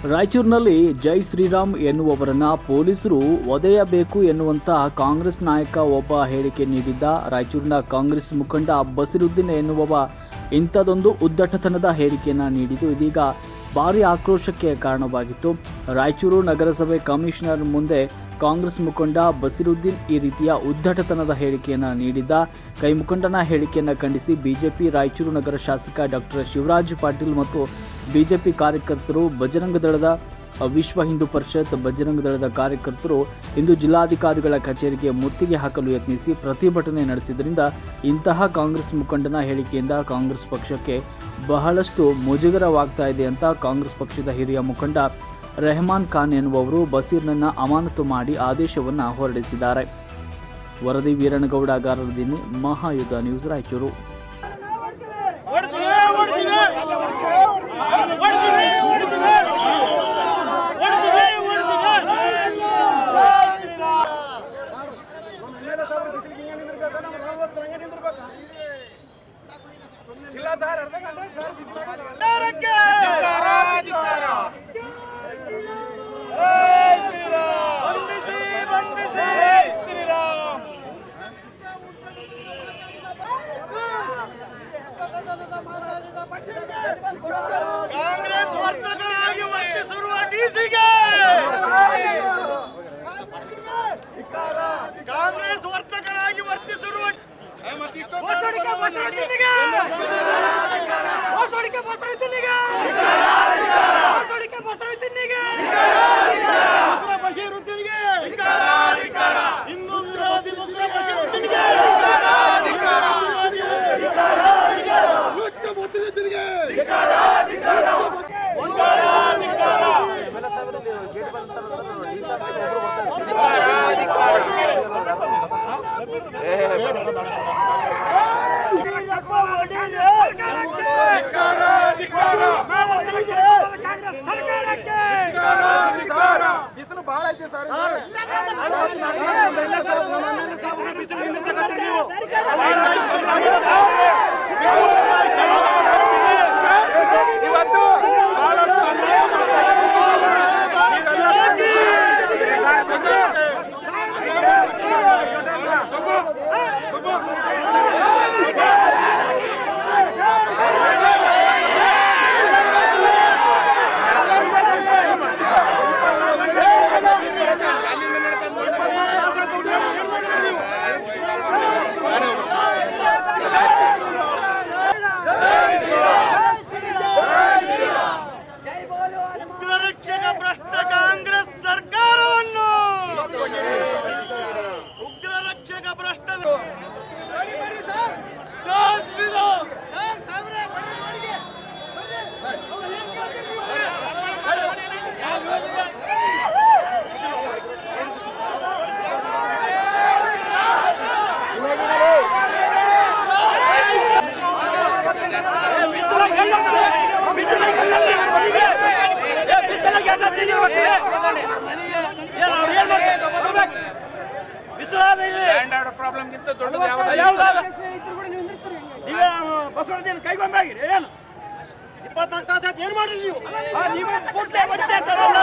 ರಾಯಚೂರಿನಲ್ಲಿ ಜೈ ಶ್ರೀರಾಮ್ ಎನ್ನುವವರನ್ನ ಪೊಲೀಸರು ಒದೆಯಬೇಕು ಎನ್ನುವಂತಹ ಕಾಂಗ್ರೆಸ್ ನಾಯಕ ಒಬ್ಬ ಹೇಳಿಕೆ ನೀಡಿದ್ದ ರಾಯಚೂರಿನ ಕಾಂಗ್ರೆಸ್ ಮುಖಂಡ ಬಸಿರುದ್ದೀನ್ ಎನ್ನುವವ ಇಂಥದೊಂದು ಉದ್ದಟತನದ ಹೇಳಿಕೆಯನ್ನ ನೀಡಿದ್ದು ಇದೀಗ ಭಾರಿ ಆಕ್ರೋಶಕ್ಕೆ ಕಾರಣವಾಗಿತ್ತು ರಾಯಚೂರು ನಗರಸಭೆ ಕಮಿಷನರ್ ಮುಂದೆ ಕಾಂಗ್ರೆಸ್ ಮುಖಂಡ ಬಸಿರುದ್ದೀನ್ ಈ ರೀತಿಯ ಉದ್ದಟತನದ ಹೇಳಿಕೆಯನ್ನ ನೀಡಿದ್ದ ಕೈ ಮುಖಂಡನ ಹೇಳಿಕೆಯನ್ನ ಖಂಡಿಸಿ ಬಿಜೆಪಿ ರಾಯಚೂರು ನಗರ ಶಾಸಕ ಡಾಕ್ಟರ್ ಶಿವರಾಜ್ ಪಾಟೀಲ್ ಮತ್ತು ಬಿಜೆಪಿ ಕಾರ್ಯಕರ್ತರು ಬಜರಂಗ ದಳದ ವಿಶ್ವ ಹಿಂದೂ ಪರಿಷತ್ ಬಜರಂಗ ದಳದ ಕಾರ್ಯಕರ್ತರು ಇಂದು ಜಿಲ್ಲಾಧಿಕಾರಿಗಳ ಕಚೇರಿಗೆ ಮುತ್ತಿಗೆ ಹಾಕಲು ಯತ್ನಿಸಿ ಪ್ರತಿಭಟನೆ ನಡೆಸಿದ್ದರಿಂದ ಇಂತಹ ಕಾಂಗ್ರೆಸ್ ಮುಖಂಡನ ಹೇಳಿಕೆಯಿಂದ ಕಾಂಗ್ರೆಸ್ ಪಕ್ಷಕ್ಕೆ ಬಹಳಷ್ಟು ಮುಜುಗರವಾಗ್ತಾ ಇದೆ ಅಂತ ಕಾಂಗ್ರೆಸ್ ಪಕ್ಷದ ಹಿರಿಯ ಮುಖಂಡ ರೆಹಮಾನ್ ಖಾನ್ ಎನ್ನುವವರು ಬಸೀರ್ನನ್ನ ಅಮಾನತು ಮಾಡಿ ಆದೇಶವನ್ನು ಹೊರಡಿಸಿದ್ದಾರೆ ವರದಿ ವೀರಣ್ಣಗೌಡ ಗಾರರದಿನ್ನಿ ಮಹಾಯುದ್ಧ ನ್ಯೂಸ್ ರಾಯಚೂರು ಹೊಡ್ತೀವಿ ಹೊಡ್ತೀವಿ ಹೊಡ್ತೀವಿ ಹೊಡ್ತೀವಿ ಹೊಡ್ತೀವಿ ಬಂಧಿಸಿ ಬಂಧಿಸಿ ಕಾಂಗ್ರೆಸ್ ವರ್ತಕರಾಗಿ ವರ್ತಿಸಿರುವ ಡಿಸಿಗೆ ಕಾಂಗ್ರೆಸ್ ವರ್ತಕರಾಗಿ ವರ್ತಿಸಿರುವ ಬಸವಡಿಕೆ ಬಸವಡಿಕೆ ಬಸವಡಿಕೆ ಬಸವಡಿಕೆ ಬಸವಡಿಕೆ ಬಸವಡಿಕೆ ಉಗ್ರ ಬಶೀರುದ್ದೀನ್ಗೆ ಹಿಂದೂ ವಿರೋಧಿ ಉಗ್ರ ಬಶೀರುದ್ದೀನ್ಗೆ ಕಾಂಗ್ರೆಸ್ ಸರ್ಕಾರಕ್ಕೆ ಬಿಸಿಲು ಬಹಳ ಐತೆ ಸರ್ ಇವತ್ತು ಬಹಳಷ್ಟು ಉಗ್ರ ರಕ್ಷಕ ಭ್ರಷ್ಟ ಕಾಂಗ್ರೆಸ್ ಸರ್ಕಾರವನ್ನು ಉಗ್ರ ರಕ್ಷಕ ಭ್ರಷ್ಟ ಪ್ರಾಬ್ಲಮ್ಗಿಂತ ದೊಡ್ಡದು ಯಾವ್ದು ಬಸವರಾಜನ್ ಕೈಗೊಂಬಾಗಿರಿ ಏನು ಇಪ್ಪತ್ನಾಲ್ಕು ತಾಸು ಆಯ್ತು ಏನ್ ಮಾಡಿರಿ ನೀವು ನೀವು ಪುಟ್ಲೆ ಬಡಿತಾ ಇರ್ತಾರಲ್ಲ